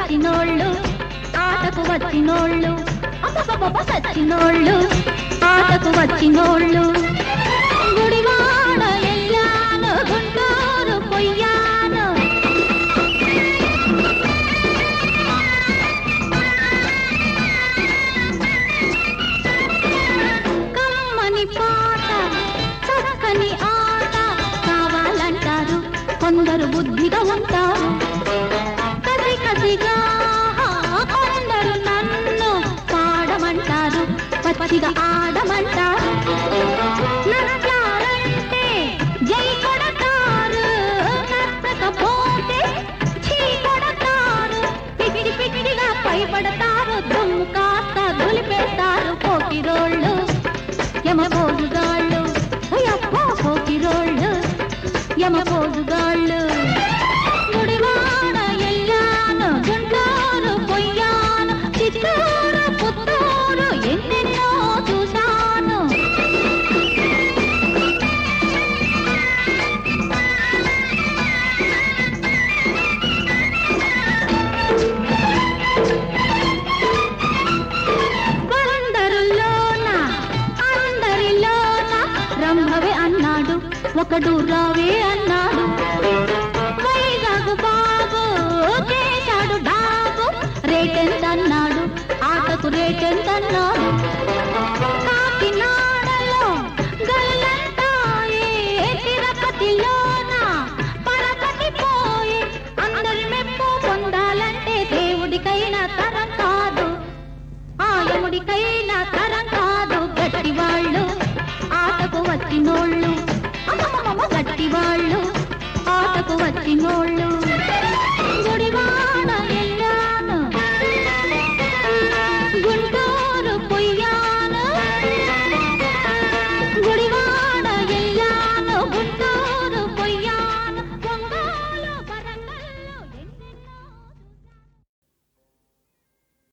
సచ్చినోళ్ళు ఆటకు వచ్చినోళ్ళు అబ్బబ్బబ్బ సచ్చినోళ్ళు ఆటకు వచ్చినోళ్ళు గుడివాడ ఎల్లాను గుంటూరు పొయ్యాను కమ్మని పాట చక్కని ఆట కావాలంటారు కొందరు బుద్ధిగా ఉంటారు కసి కసిగా కొందరు నన్ను పాడమంటారు పచ్చిగా ఆడమంటారు నృత్యాలంటే జై కొడతారు నర్తకపోతే చీ కొడతారు పిగిడి పిగిడిగా పైపడతారు దుమ్ము కాస్త దులిపేస్తారు పోకిరోళ్ళు యమ పోజుగాళ్ళు అయ్యప్పో పోకిరోళ్ళు యమ పోజుగాళ్ళు గుడివాడ ఎల్లాను గుంటూరు పొయ్యాను చిత్తూరు పుత్తూరు ఎన్నెన్నో చూశాను అందరిలోన అందరిలోన రంభవే అన్నాడు ఒకడు రావే అన్నాడు